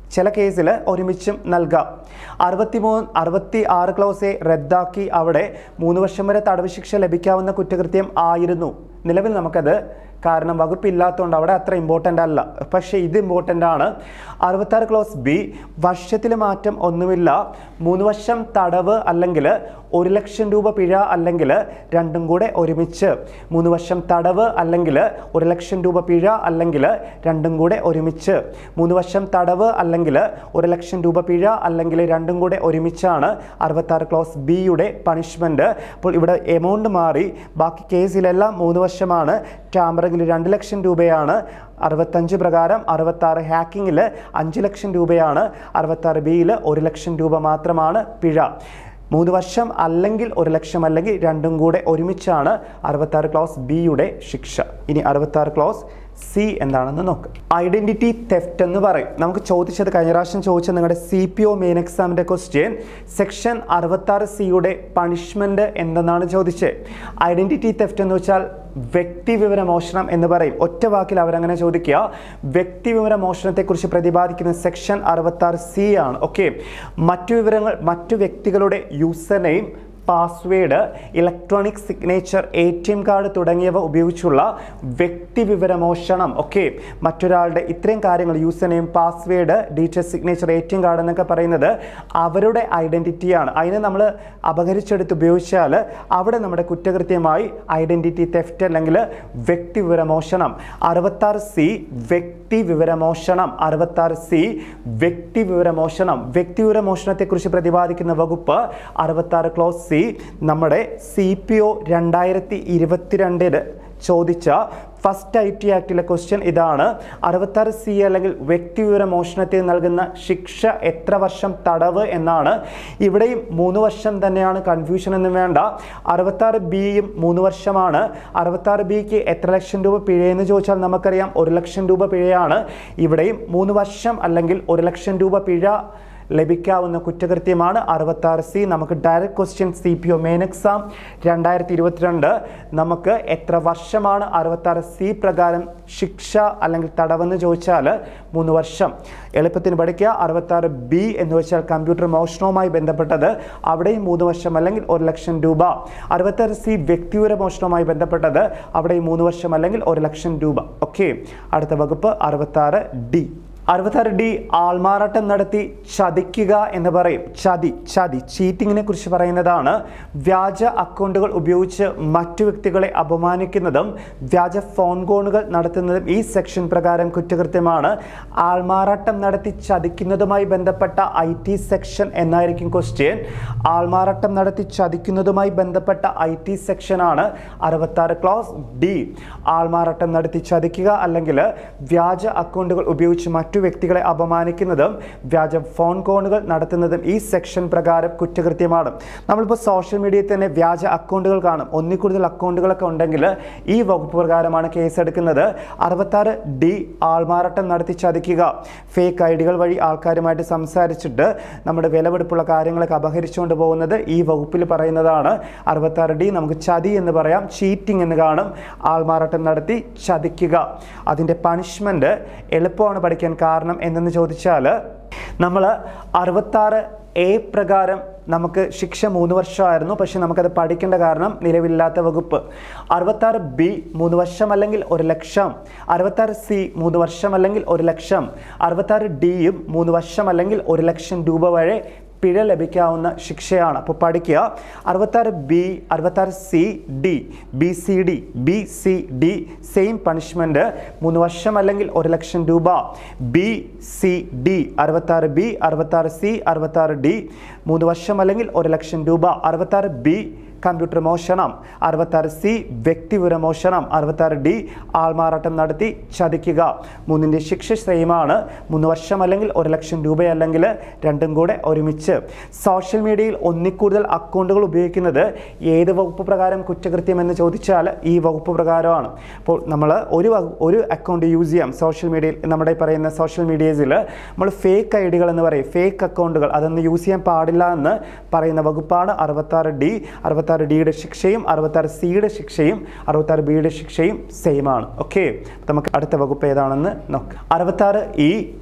ചില കേസിൽ ഒരുമിച്ചും നൽകാം അറുപത്തി മൂന്ന് അറുപത്തി ആറ് ക്ലോസെ റദ്ദാക്കി അവിടെ മൂന്ന് വർഷം വരെ തടവ് ശിക്ഷ ലഭിക്കാവുന്ന കുറ്റകൃത്യം ആയിരുന്നു നിലവിൽ നമുക്കത് കാരണം വകുപ്പില്ലാത്തതുകൊണ്ട് അവിടെ അത്ര ഇമ്പോർട്ടൻ്റ് അല്ല പക്ഷേ ഇത് ഇമ്പോർട്ടൻ്റ് ആണ് അറുപത്താറ് ക്ലോസ് ബി വർഷത്തിൽ മാറ്റം ഒന്നുമില്ല മൂന്ന് വർഷം തടവ് അല്ലെങ്കിൽ ഒരു ലക്ഷം രൂപ പിഴ അല്ലെങ്കിൽ രണ്ടും കൂടെ ഒരുമിച്ച് മൂന്ന് വർഷം തടവ് അല്ലെങ്കിൽ ഒരു ലക്ഷം രൂപ പിഴ അല്ലെങ്കിൽ രണ്ടും കൂടെ ഒരുമിച്ച് മൂന്ന് വർഷം തടവ് അല്ലെങ്കിൽ ഒരു ലക്ഷം രൂപ പിഴ അല്ലെങ്കിൽ രണ്ടും കൂടെ ഒരുമിച്ചാണ് അറുപത്താറ് ക്ലോസ് ബിയുടെ പണിഷ്മെൻറ്റ് അപ്പോൾ ഇവിടെ എമൗണ്ട് മാറി ബാക്കി കേസിലെല്ലാം മൂന്ന് വർഷമാണ് ടാമ്പറിങ്ങിൽ രണ്ട് ലക്ഷം രൂപയാണ് അറുപത്തഞ്ച് പ്രകാരം അറുപത്താറ് ഹാക്കിങ്ങിൽ അഞ്ച് ലക്ഷം രൂപയാണ് അറുപത്താറ് ബിയിൽ ഒരു ലക്ഷം രൂപ മാത്രമാണ് പിഴ മൂന്ന് വർഷം അല്ലെങ്കിൽ ഒരു ലക്ഷം അല്ലെങ്കിൽ രണ്ടും കൂടെ ഒരുമിച്ചാണ് അറുപത്താറ് ക്ലോസ് ബിയുടെ ശിക്ഷ ഇനി അറുപത്താറ് ക്ലോസ് സി എന്താണെന്ന് നോക്കാം ഐഡന്റിറ്റി തെഫ്റ്റ് എന്ന് പറയും നമുക്ക് ചോദിച്ചത് കഴിഞ്ഞ പ്രാവശ്യം ചോദിച്ച നിങ്ങളുടെ സി പി ഒ മെയിൻ എക്സാമിൻ്റെ ക്വസ്റ്റ്യൻ സെക്ഷൻ അറുപത്താറ് സിയുടെ പണിഷ്മെന്റ് എന്തെന്നാണ് ചോദിച്ചത് ഐഡന്റിറ്റി തെഫ്റ്റ് എന്ന് വെച്ചാൽ വ്യക്തിവിവര മോഷണം എന്ന് പറയും ഒറ്റ വാക്കിൽ അവരങ്ങനെ ചോദിക്കുക വ്യക്തിവിവര മോഷണത്തെക്കുറിച്ച് പ്രതിപാദിക്കുന്ന സെക്ഷൻ അറുപത്താറ് സി ആണ് ഓക്കെ മറ്റു വിവരങ്ങൾ മറ്റു വ്യക്തികളുടെ user name password electronic signature A T M card തുടങ്ങിയവ ഉപയോഗിച്ചുള്ള വ്യക്തിവിവര മോഷണം ഓക്കെ മറ്റൊരാളുടെ ഇത്രയും കാര്യങ്ങൾ user name password detail signature A T M card എന്നൊക്കെ പറയുന്നത് അവരുടെ ഐഡൻറ്റിറ്റിയാണ് അതിനെ നമ്മൾ അപഹരിച്ചെടുത്ത് ഉപയോഗിച്ചാൽ അവിടെ നമ്മുടെ കുറ്റകൃത്യമായി ഐഡൻറ്റിറ്റി തെഫ്റ്റ് അല്ലെങ്കിൽ വ്യക്തിവിവര മോഷണം അറുപത്താറ് സി വ്യക്തിവിവര മോഷണം അറുപത്താറ് സി വ്യക്തിവിവര മോഷണം വ്യക്തിവിവര മോഷണത്തെക്കുറിച്ച് പ്രതിപാദിക്കുന്ന വകുപ്പ് അറുപത്താറ് ക്ലോസ് സി നമ്മുടെ സി പി ഒ രണ്ടായിരത്തി ഇരുപത്തിരണ്ടിന് ചോദിച്ച ഫസ്റ്റ് ഐ ടി ആക്ടിലെ ക്വസ്റ്റ്യൻ ഇതാണ് അറുപത്താറ് സി അല്ലെങ്കിൽ വ്യക്തിവിവര മോഷണത്തിന് നൽകുന്ന ശിക്ഷ എത്ര വർഷം തടവ് എന്നാണ് ഇവിടെയും മൂന്ന് വർഷം തന്നെയാണ് കൺഫ്യൂഷൻ എന്നും വേണ്ട അറുപത്താറ് ബിയും മൂന്ന് വർഷമാണ് അറുപത്താറ് ബിക്ക് എത്ര ലക്ഷം രൂപ പിഴയെന്ന് ചോദിച്ചാൽ നമുക്കറിയാം ഒരു ലക്ഷം രൂപ പിഴയാണ് ഇവിടെയും മൂന്ന് വർഷം അല്ലെങ്കിൽ ഒരു ലക്ഷം രൂപ പിഴ ലഭിക്കാവുന്ന കുറ്റകൃത്യമാണ് അറുപത്താറ് സി നമുക്ക് direct question C P O main exam രണ്ടായിരത്തി ഇരുപത്തിരണ്ട് നമുക്ക് എത്ര വർഷമാണ് അറുപത്താറ് സി പ്രകാരം ശിക്ഷ അല്ലെങ്കിൽ തടവെന്ന് ചോദിച്ചാൽ മൂന്ന് വർഷം എളുപ്പത്തിന് പഠിക്കുക അറുപത്താറ് ബി എന്ന് വെച്ചാൽ കമ്പ്യൂട്ടർ മോഷണവുമായി ബന്ധപ്പെട്ടത് അവിടെയും മൂന്ന് വർഷം അല്ലെങ്കിൽ ഒരു ലക്ഷം രൂപ അറുപത്താറ് സി വ്യക്തിപര മോഷണവുമായി ബന്ധപ്പെട്ടത് അവിടെയും മൂന്ന് വർഷം അല്ലെങ്കിൽ ഒരു ലക്ഷം രൂപ ഓക്കെ അടുത്ത വകുപ്പ് അറുപത്താറ് ഡി അറുപത്താറ് ഡി ആൾമാറാട്ടം നടത്തി ചതിക്കുക എന്ന് പറയും ചതി ചതി ചീറ്റിങ്ങിനെ കുറിച്ച് പറയുന്നതാണ് വ്യാജ അക്കൗണ്ടുകൾ ഉപയോഗിച്ച് മറ്റു വ്യക്തികളെ അപമാനിക്കുന്നതും വ്യാജ ഫോൺ കോണുകൾ നടത്തുന്നതും ഈ സെക്ഷൻ പ്രകാരം കുറ്റകൃത്യമാണ് ആൾമാറാട്ടം നടത്തി ചതിക്കുന്നതുമായി ബന്ധപ്പെട്ട ഐ ടി സെക്ഷൻ എന്നായിരിക്കും ക്വസ്റ്റ്യൻ ആൾമാറാട്ടം നടത്തി ചതിക്കുന്നതുമായി ബന്ധപ്പെട്ട ഐ ടി സെക്ഷനാണ് അറുപത്താറ് ക്ലോസ് ഡി ആൾമാറാട്ടം നടത്തി ചതിക്കുക അല്ലെങ്കിൽ വ്യാജ അക്കൗണ്ടുകൾ ഉപയോഗിച്ച് മറ്റു വ്യക്തികളെ അപമാനിക്കുന്നതും വ്യാജ ഫോൺ കോണുകൾ നടത്തുന്നതും ഈ സെക്ഷൻ പ്രകാരം കുറ്റകൃത്യമാണ് നമ്മളിപ്പോൾ സോഷ്യൽ മീഡിയയിൽ തന്നെ വ്യാജ അക്കൗണ്ടുകൾ കാണും ഒന്നിൽ കൂടുതൽ അക്കൗണ്ടുകളൊക്കെ ഉണ്ടെങ്കിൽ ഈ വകുപ്പ് പ്രകാരമാണ് കേസെടുക്കുന്നത് അറുപത്താറ് ഡി ആൾമാറാട്ടം നടത്തി ചതിക്കുക ഫേക്ക് ഐഡികൾ വഴി ആൾക്കാരുമായിട്ട് സംസാരിച്ചിട്ട് നമ്മുടെ വിലപിടിപ്പുള്ള കാര്യങ്ങളൊക്കെ അപഹരിച്ചുകൊണ്ട് പോകുന്നത് ഈ വകുപ്പിൽ പറയുന്നതാണ് അറുപത്താറ് ഡി നമുക്ക് ചതി എന്ന് പറയാം ചീറ്റിംഗ് എന്ന് കാണും ആൾമാറാട്ടം നടത്തി ചതിക്കുക അതിൻ്റെ പണിഷ്മെൻറ്റ് എളുപ്പമാണ് പഠിക്കാൻ കാരണം എന്തെന്ന് ചോദിച്ചാൽ നമ്മൾ അറുപത്താറ് എ പ്രകാരം നമുക്ക് ശിക്ഷ മൂന്ന് വർഷമായിരുന്നു പക്ഷെ നമുക്കത് പഠിക്കേണ്ട കാരണം നിലവില്ലാത്ത വകുപ്പ് അറുപത്താറ് ബി മൂന്ന് വർഷം അല്ലെങ്കിൽ ഒരു ലക്ഷം അറുപത്താറ് സി മൂന്ന് വർഷം അല്ലെങ്കിൽ ഒരു ലക്ഷം അറുപത്താറ് ഡിയും മൂന്ന് വർഷം അല്ലെങ്കിൽ ഒരു ലക്ഷം രൂപ വരെ പിഴ ലഭിക്കാവുന്ന ശിക്ഷയാണ് അപ്പോൾ പഠിക്കുക അറുപത്താറ് ബി അറുപത്താറ് C D B C D B C D same punishment മൂന്ന് വർഷം അല്ലെങ്കിൽ ഒരു ലക്ഷം രൂപ ബി സി ഡി അറുപത്താറ് ബി അറുപത്താറ് സി അറുപത്താറ് ഡി മൂന്ന് വർഷം അല്ലെങ്കിൽ ഒരു ലക്ഷം രൂപ അറുപത്താറ് ബി കമ്പ്യൂട്ടർ മോഷണം അറുപത്താറ് സി വ്യക്തിവിവര മോഷണം അറുപത്താറ് ഡി ആൾമാറാട്ടം നടത്തി ചതിക്കുക മൂന്നിൻ്റെ ശിക്ഷ സെയിമാണ് മൂന്ന് വർഷം അല്ലെങ്കിൽ ഒരു ലക്ഷം രൂപയല്ലെങ്കിൽ രണ്ടും കൂടെ ഒരുമിച്ച് സോഷ്യൽ മീഡിയയിൽ ഒന്നിക്കൂടുതൽ അക്കൗണ്ടുകൾ ഉപയോഗിക്കുന്നത് ഏത് വകുപ്പ് പ്രകാരം കുറ്റകൃത്യം എന്ന് ചോദിച്ചാൽ ഈ വകുപ്പ് പ്രകാരമാണ് അപ്പോൾ നമ്മൾ ഒരു വകു- ഒരു അക്കൗണ്ട് യൂസ് ചെയ്യാം സോഷ്യൽ മീഡിയയിൽ നമ്മുടെ ഈ പറയുന്ന സോഷ്യൽ മീഡിയസിൽ നമ്മൾ ഫേക്ക് ഐ ഡികൾ എന്ന് പറയും ഫേക്ക് അക്കൗണ്ടുകൾ അതൊന്നും യൂസ് ചെയ്യാൻ പാടില്ല എന്ന് പറയുന്ന വകുപ്പാണ് അറുപത്താറ് ഡി അറുപത്താറ് ഡിയുടെ ശിക്ഷയും അറുപത്താറ് സിയുടെ ശിക്ഷയും അറുപത്താറ് ബിയുടെ ശിക്ഷയും സെയിം ആണ് ഓക്കെ നമുക്ക് അടുത്ത വകുപ്പ് ഏതാണെന്ന് നോക്കാം അറുപത്താറ് E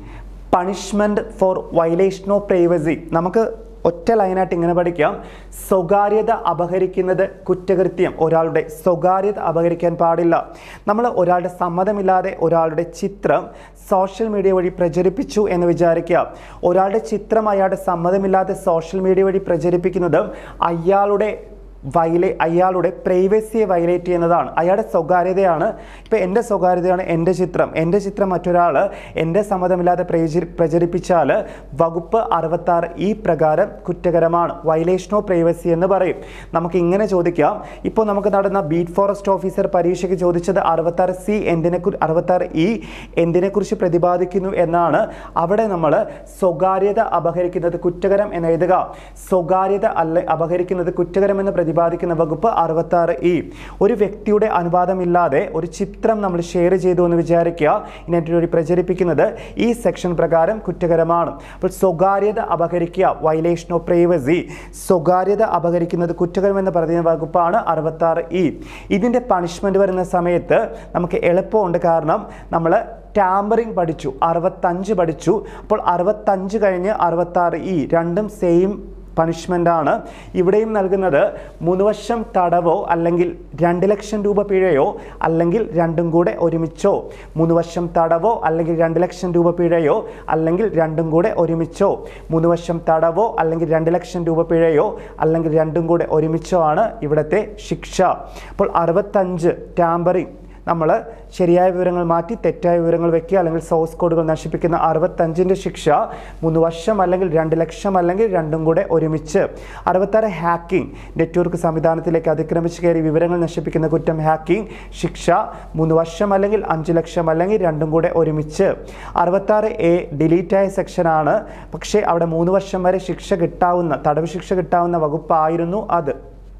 punishment for violation of privacy നമുക്ക് ഒറ്റ ലൈനായിട്ട് ഇങ്ങനെ പഠിക്കാം സ്വകാര്യത അപഹരിക്കുന്നത് കുറ്റകൃത്യം ഒരാളുടെ സ്വകാര്യത അപഹരിക്കാൻ പാടില്ല നമ്മൾ ഒരാളുടെ സമ്മതമില്ലാതെ ഒരാളുടെ ചിത്രം സോഷ്യൽ മീഡിയ വഴി പ്രചരിപ്പിച്ചു എന്ന് വിചാരിക്കുക ഒരാളുടെ ചിത്രം അയാളുടെ സമ്മതമില്ലാതെ സോഷ്യൽ മീഡിയ വഴി പ്രചരിപ്പിക്കുന്നത് അയാളുടെ വയലേ അയാളുടെ പ്രൈവസിയെ വയലേറ്റ് ചെയ്യുന്നതാണ് അയാളുടെ സ്വകാര്യതയാണ് ഇപ്പോൾ എൻ്റെ സ്വകാര്യതയാണ് എൻ്റെ ചിത്രം എൻ്റെ ചിത്രം മറ്റൊരാൾ എൻ്റെ സമ്മതമില്ലാതെ പ്രചരി പ്രചരിപ്പിച്ചാൽ വകുപ്പ് അറുപത്താറ് ഈ പ്രകാരം കുറ്റകരമാണ് വയലേഷൻ ഓഫ് പ്രൈവസി എന്ന് പറയും നമുക്ക് ഇങ്ങനെ ചോദിക്കാം ഇപ്പോൾ നമുക്ക് നടന്ന ബീറ്റ് ഫോറസ്റ്റ് ഓഫീസർ പരീക്ഷയ്ക്ക് ചോദിച്ചത് അറുപത്താറ് സി എന്തിനെ കുറി അറുപത്താറ് ഇ എന്തിനെക്കുറിച്ച് പ്രതിപാദിക്കുന്നു എന്നാണ് അവിടെ നമ്മൾ സ്വകാര്യത അപഹരിക്കുന്നത് കുറ്റകരം എന്ന് എഴുതുക സ്വകാര്യത അല്ല അപഹരിക്കുന്നത് കുറ്റകരം എന്ന് പ്രതിപാദിക്കുന്ന വകുപ്പ് അറുപത്താറ് ഇ ഒരു വ്യക്തിയുടെ അനുവാദമില്ലാതെ ഒരു ചിത്രം നമ്മൾ ഷെയർ ചെയ്തു എന്ന് വിചാരിക്കുക നെറ്റ് വഴി പ്രചരിപ്പിക്കുന്നത് ഈ സെക്ഷൻ പ്രകാരം കുറ്റകരമാണ് അപ്പോൾ സ്വകാര്യത അപഹരിക്കുക വയലേഷൻ ഓഫ് പ്രൈവസി സ്വകാര്യത അപഹരിക്കുന്നത് കുറ്റകരമെന്ന് പറയുന്ന വകുപ്പാണ് അറുപത്താറ് ഇ ഇതിൻ്റെ പണിഷ്മെൻറ്റ് വരുന്ന സമയത്ത് നമുക്ക് എളുപ്പമുണ്ട് കാരണം നമ്മൾ ടാമ്പറിങ് പഠിച്ചു അറുപത്തഞ്ച് പഠിച്ചു അപ്പോൾ അറുപത്തഞ്ച് കഴിഞ്ഞ് അറുപത്താറ് ഇ രണ്ടും സെയിം പണിഷ്മെൻ്റ് ആണ് ഇവിടെയും നൽകുന്നത് മൂന്ന് വർഷം തടവോ അല്ലെങ്കിൽ രണ്ട് ലക്ഷം രൂപ പിഴയോ അല്ലെങ്കിൽ രണ്ടും കൂടെ ഒരുമിച്ചോ മൂന്ന് വർഷം തടവോ അല്ലെങ്കിൽ രണ്ട് ലക്ഷം രൂപ പിഴയോ അല്ലെങ്കിൽ രണ്ടും കൂടെ ഒരുമിച്ചോ മൂന്ന് വർഷം തടവോ അല്ലെങ്കിൽ രണ്ട് ലക്ഷം രൂപ പിഴയോ അല്ലെങ്കിൽ രണ്ടും കൂടെ ഒരുമിച്ചോ ആണ് ഇവിടുത്തെ ശിക്ഷ അപ്പോൾ അറുപത്തഞ്ച് ടാമ്പറിങ് നമ്മൾ ശരിയായ വിവരങ്ങൾ മാറ്റി തെറ്റായ വിവരങ്ങൾ വെക്കുക അല്ലെങ്കിൽ സോഴ്സ് കോഡുകൾ നശിപ്പിക്കുന്ന അറുപത്തഞ്ചിൻ്റെ ശിക്ഷ മൂന്ന് വർഷം അല്ലെങ്കിൽ രണ്ട് ലക്ഷം അല്ലെങ്കിൽ രണ്ടും കൂടെ ഒരുമിച്ച് അറുപത്താറ് ഹാക്കിംഗ് നെറ്റ്വർക്ക് സംവിധാനത്തിലേക്ക് അതിക്രമിച്ച് കയറി വിവരങ്ങൾ നശിപ്പിക്കുന്ന കുറ്റം ഹാക്കിംഗ് ശിക്ഷ മൂന്ന് വർഷം അല്ലെങ്കിൽ അഞ്ച് ലക്ഷം അല്ലെങ്കിൽ രണ്ടും കൂടെ ഒരുമിച്ച് അറുപത്താറ് എ ഡിലീറ്റായ സെക്ഷനാണ് പക്ഷേ അവിടെ മൂന്ന് വർഷം വരെ ശിക്ഷ കിട്ടാവുന്ന തടവ് ശിക്ഷ കിട്ടാവുന്ന വകുപ്പായിരുന്നു അത്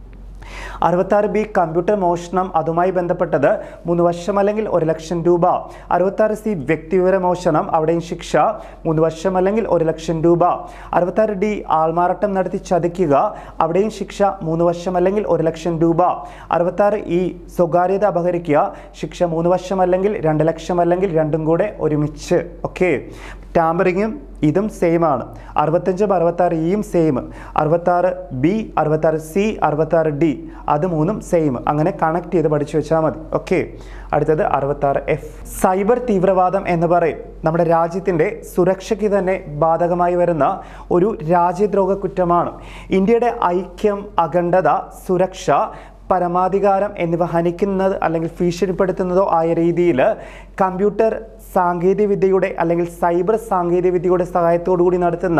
അറുപത്താറ് ബി കമ്പ്യൂട്ടർ മോഷണം അതുമായി ബന്ധപ്പെട്ടത് മൂന്ന് വർഷം അല്ലെങ്കിൽ ഒരു ലക്ഷം രൂപ അറുപത്താറ് സി വ്യക്തിവിവര മോഷണം അവിടെയും ശിക്ഷ മൂന്ന് വർഷം അല്ലെങ്കിൽ ഒരു ലക്ഷം രൂപ അറുപത്താറ് ഡി ആൾമാറാട്ടം നടത്തി ചതിക്കുക അവിടെയും ശിക്ഷ മൂന്ന് വർഷം അല്ലെങ്കിൽ ഒരു ലക്ഷം രൂപ അറുപത്താറ് ഇ സ്വകാര്യത അപഹരിക്കുക ശിക്ഷ മൂന്ന് വർഷം അല്ലെങ്കിൽ രണ്ട് ലക്ഷം അല്ലെങ്കിൽ രണ്ടും കൂടെ ഒരുമിച്ച് ഓക്കെ ടാമ്പറിങ്ങും ഇതും സെയിം ആണ് അറുപത്തഞ്ചും അറുപത്താറ് ഇയും സെയിം അറുപത്താറ് ബി അറുപത്താറ് സി അറുപത്താറ് ഡി അത് മൂന്നും സെയിം അങ്ങനെ കണക്ട് ചെയ്ത് പഠിച്ചു വെച്ചാൽ മതി ഓക്കെ അടുത്തത് അറുപത്താറ് എഫ് സൈബർ തീവ്രവാദം എന്ന് പറയും നമ്മുടെ രാജ്യത്തിൻ്റെ സുരക്ഷയ്ക്ക് തന്നെ ബാധകമായി വരുന്ന ഒരു രാജ്യദ്രോഹ കുറ്റമാണ് ഇന്ത്യയുടെ ഐക്യം അഖണ്ഡത സുരക്ഷ പരമാധികാരം എന്നിവ ഹനിക്കുന്നത് അല്ലെങ്കിൽ ഭീഷണിപ്പെടുത്തുന്നതോ ആയ രീതിയിൽ കമ്പ്യൂട്ടർ സാങ്കേതികവിദ്യയുടെ അല്ലെങ്കിൽ സൈബർ സാങ്കേതികവിദ്യയുടെ സഹായത്തോടു കൂടി നടത്തുന്ന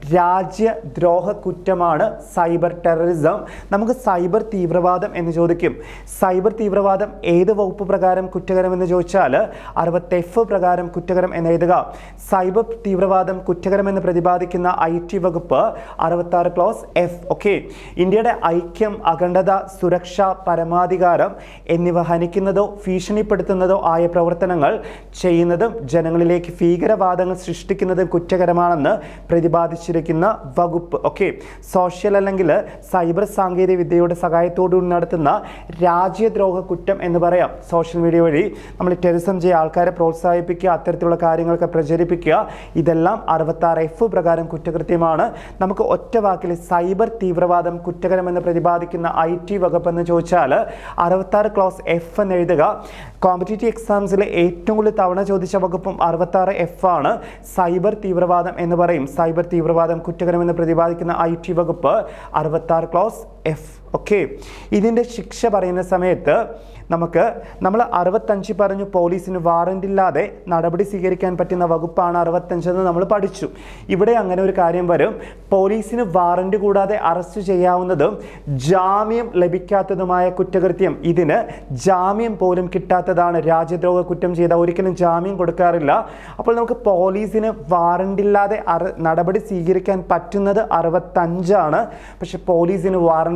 രാജ്യദ്രോഹ കുറ്റമാണ് സൈബർ ടെററിസം നമുക്ക് സൈബർ തീവ്രവാദം എന്ന് ചോദിക്കും സൈബർ തീവ്രവാദം ഏത് വകുപ്പ് പ്രകാരം കുറ്റകരമെന്ന് ചോദിച്ചാൽ അറുപത്തി എഫ് പ്രകാരം കുറ്റകരം എന്ന് എഴുതുക സൈബർ തീവ്രവാദം കുറ്റകരമെന്ന് പ്രതിപാദിക്കുന്ന ഐ ടി വകുപ്പ് അറുപത്താറ് ക്ലോസ് എഫ് ഓക്കെ ഇന്ത്യയുടെ ഐക്യം അഖണ്ഡത സുരക്ഷ പരമാധികാരം എന്നിവ ഹനിക്കുന്നതോ ഭീഷണിപ്പെടുത്തുന്നതോ ആയ പ്രവർത്തനങ്ങൾ ചെയ്യുന്നതും ജനങ്ങളിലേക്ക് ഭീകരവാദങ്ങൾ സൃഷ്ടിക്കുന്നതും കുറ്റകരമാണെന്ന് പ്രതിപാദിച്ചിരിക്കുന്ന വകുപ്പ് ഓക്കെ സോഷ്യൽ അല്ലെങ്കിൽ സൈബർ സാങ്കേതിക വിദ്യയുടെ സഹായത്തോടുകൂടി നടത്തുന്ന രാജ്യദ്രോഹ കുറ്റം എന്ന് പറയാം സോഷ്യൽ മീഡിയ വഴി നമ്മൾ ടെറിസം ചെയ്യുക ആൾക്കാരെ പ്രോത്സാഹിപ്പിക്കുക അത്തരത്തിലുള്ള കാര്യങ്ങളൊക്കെ പ്രചരിപ്പിക്കുക ഇതെല്ലാം അറുപത്താറ് എഫ് പ്രകാരം കുറ്റകൃത്യമാണ് നമുക്ക് ഒറ്റ വാക്കിൽ സൈബർ തീവ്രവാദം കുറ്റകരമെന്ന് പ്രതിപാദിക്കുന്ന ഐ ടി വകുപ്പ് എന്ന് ചോദിച്ചാൽ അറുപത്താറ് ക്ലോസ് എഫ് എന്ന് എഴുതുക കോമ്പറ്റേറ്റീവ് എക്സാംസിൽ ഏറ്റവും കൂടുതൽ തവണ ചോദിച്ച വകുപ്പും അറുപത്താറ് എഫ് ആണ് സൈബർ തീവ്രവാദം എന്ന് പറയും സൈബർ തീവ്രവാദം കുറ്റകരമെന്ന് പ്രതിപാദിക്കുന്ന ഐ ടി വകുപ്പ് അറുപത്താറ് ക്ലോസ് എഫ് ഓക്കെ ഇതിൻ്റെ ശിക്ഷ പറയുന്ന സമയത്ത് നമുക്ക് നമ്മൾ അറുപത്തഞ്ച് പറഞ്ഞു പോലീസിന് വാറൻ്റ് ഇല്ലാതെ നടപടി സ്വീകരിക്കാൻ പറ്റുന്ന വകുപ്പാണ് അറുപത്തഞ്ചെന്ന് നമ്മൾ പഠിച്ചു ഇവിടെ അങ്ങനെ ഒരു കാര്യം വരും പോലീസിന് വാറൻ്റ് കൂടാതെ അറസ്റ്റ് ചെയ്യാവുന്നതും ജാമ്യം ലഭിക്കാത്തതുമായ കുറ്റകൃത്യം ഇതിന് ജാമ്യം പോലും കിട്ടാത്തതാണ് രാജ്യദ്രോഹ കുറ്റം ചെയ്ത ഒരിക്കലും ജാമ്യം കൊടുക്കാറില്ല അപ്പോൾ നമുക്ക് പോലീസിന് വാറൻ്റ് ഇല്ലാതെ അറ നടപടി സ്വീകരിക്കാൻ പറ്റുന്നത് അറുപത്തഞ്ചാണ് പക്ഷെ പോലീസിന് വാറൻ്റ്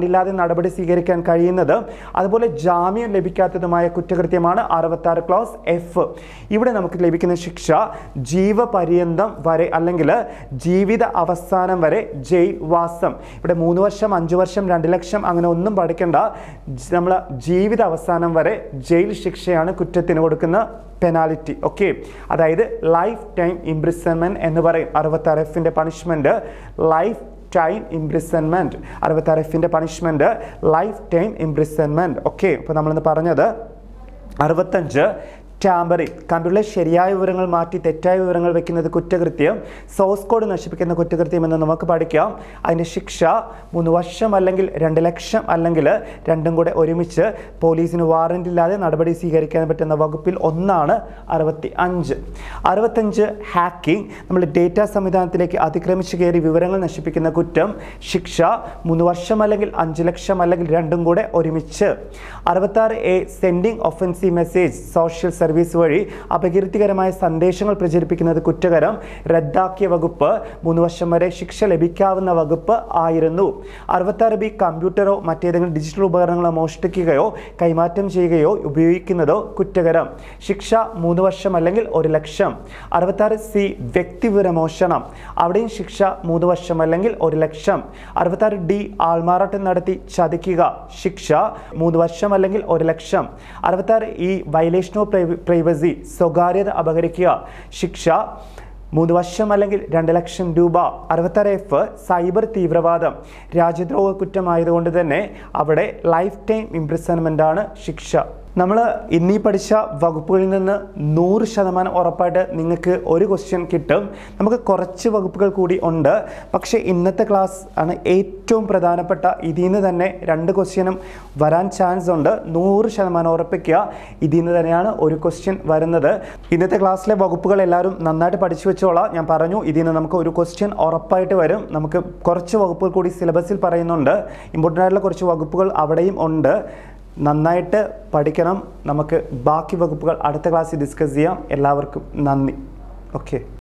വാറണ്ട് ഇല്ലാതെ നടപടി സ്വീകരിക്കാൻ കഴിയുന്നത് അതുപോലെ ജാമ്യം ലഭിക്കാത്തതുമായ കുറ്റകൃത്യമാണ് അറുപത്താറ് ക്ലോസ് എഫ് ഇവിടെ നമുക്ക് ലഭിക്കുന്ന ശിക്ഷ ജീവപര്യന്തം വരെ അല്ലെങ്കിൽ ജീവിത അവസാനം വരെ ജയിൽ വാസം ഇവിടെ മൂന്ന് വർഷം അഞ്ച് വർഷം രണ്ട് ലക്ഷം അങ്ങനെ ഒന്നും പഠിക്കേണ്ട നമ്മൾ ജീവിത അവസാനം വരെ ജയിൽ ശിക്ഷയാണ് കുറ്റത്തിന് കൊടുക്കുന്ന പെനാലിറ്റി ഓക്കെ അതായത് ലൈഫ് ടൈം ഇംപ്രിസൺമെന്റ് എന്ന് പറയും അറുപത്താറ് എഫിൻ്റെ പണിഷ്മെൻറ്റ് ലൈഫ് ടൈം ഇംപ്രിസൺമെൻറ്റ് അറുപത്താറ് എഫിൻ്റെ punishment life time imprisonment okay അപ്പോൾ നമ്മളിന്ന് പറഞ്ഞത് അറുപത്തഞ്ച് ടാമ്പറിംഗ് കമ്പ്യൂട്ടറിലെ ശരിയായ വിവരങ്ങൾ മാറ്റി തെറ്റായ വിവരങ്ങൾ വെക്കുന്നത് കുറ്റകൃത്യം സോഴ്സ് കോഡ് നശിപ്പിക്കുന്ന കുറ്റകൃത്യം എന്ന് നമുക്ക് പഠിക്കാം അതിൻ്റെ ശിക്ഷ മൂന്ന് വർഷം അല്ലെങ്കിൽ രണ്ട് ലക്ഷം അല്ലെങ്കിൽ രണ്ടും കൂടെ ഒരുമിച്ച് പോലീസിന് വാറന്റ് ഇല്ലാതെ നടപടി സ്വീകരിക്കാൻ പറ്റുന്ന വകുപ്പിൽ ഒന്നാണ് അറുപത്തി അഞ്ച് അറുപത്തഞ്ച് ഹാക്കിംഗ് നമ്മൾ ഡേറ്റ സംവിധാനത്തിലേക്ക് അതിക്രമിച്ച് കയറി വിവരങ്ങൾ നശിപ്പിക്കുന്ന കുറ്റം ശിക്ഷ മൂന്ന് വർഷം അല്ലെങ്കിൽ അഞ്ച് ലക്ഷം അല്ലെങ്കിൽ രണ്ടും കൂടെ ഒരുമിച്ച് അറുപത്താറ് A sending offensive message social service വഴി അപകീർത്തികരമായ സന്ദേശങ്ങൾ പ്രചരിപ്പിക്കുന്നത് കുറ്റകരം റദ്ദാക്കിയ വകുപ്പ് മൂന്ന് വർഷം വരെ ശിക്ഷ ലഭിക്കാവുന്ന വകുപ്പ് ആയിരുന്നു അറുപത്താറ് ബി കമ്പ്യൂട്ടറോ മറ്റേതെങ്കിലും ഡിജിറ്റൽ ഉപകരണങ്ങളോ മോഷ്ടിക്കുകയോ കൈമാറ്റം ചെയ്യുകയോ ഉപയോഗിക്കുന്നതോ കുറ്റകരം ശിക്ഷ മൂന്ന് വർഷം അല്ലെങ്കിൽ ഒരു ലക്ഷം അറുപത്താറ് സി വ്യക്തിവിവരമോഷണം അവിടെയും ശിക്ഷ മൂന്ന് വർഷം അല്ലെങ്കിൽ ഒരു ലക്ഷം അറുപത്താറ് ഡി ആൾമാറാട്ടം നടത്തി ചതിക്കുക ശിക്ഷ മൂന്ന് വർഷം അല്ലെങ്കിൽ ഒരു ലക്ഷം അറുപത്താറ് ഇ വയലേഷൻ ഓഫ് പ്രൈവസി സ്വകാര്യത അപഹരിക്കുക ശിക്ഷ മൂന്ന് വർഷം അല്ലെങ്കിൽ രണ്ട് ലക്ഷം രൂപ അറുപത്താറ് എഫ് സൈബർ തീവ്രവാദം രാജ്യദ്രോഹ കുറ്റമായതുകൊണ്ട് തന്നെ അവിടെ ലൈഫ് ടൈം ഇംപ്രിസൺമെൻ്റ് ആണ് ശിക്ഷ നമ്മൾ ഇന്നീ പഠിച്ച വകുപ്പുകളിൽ നിന്ന് നൂറ് ശതമാനം ഉറപ്പായിട്ട് നിങ്ങൾക്ക് ഒരു ക്വസ്റ്റ്യൻ കിട്ടും നമുക്ക് കുറച്ച് വകുപ്പുകൾ കൂടി ഉണ്ട് പക്ഷേ ഇന്നത്തെ ക്ലാസ് ആണ് ഏറ്റവും പ്രധാനപ്പെട്ട ഇതിൽ നിന്ന് തന്നെ രണ്ട് ക്വസ്റ്റ്യനും വരാൻ ചാൻസ് ഉണ്ട് നൂറ് ശതമാനം ഉറപ്പിക്കുക ഇതിൽ നിന്ന് തന്നെയാണ് ഒരു ക്വസ്റ്റ്യൻ വരുന്നത് ഇന്നത്തെ ക്ലാസ്സിലെ വകുപ്പുകൾ എല്ലാവരും നന്നായിട്ട് പഠിച്ചു വെച്ചോളാം ഞാൻ പറഞ്ഞു ഇതിൽ നിന്ന് നമുക്ക് ഒരു ക്വസ്റ്റ്യൻ ഉറപ്പായിട്ട് വരും നമുക്ക് കുറച്ച് വകുപ്പുകൾ കൂടി സിലബസിൽ പറയുന്നുണ്ട് ഇമ്പോർട്ടൻ്റ് ആയിട്ടുള്ള കുറച്ച് വകുപ്പുകൾ അവിടെയും ഉണ്ട് നന്നായിട്ട് പഠിക്കണം നമുക്ക് ബാക്കി വകുപ്പുകൾ അടുത്ത ക്ലാസ്സിൽ ഡിസ്കസ് ചെയ്യാം എല്ലാവർക്കും നന്ദി ഓക്കെ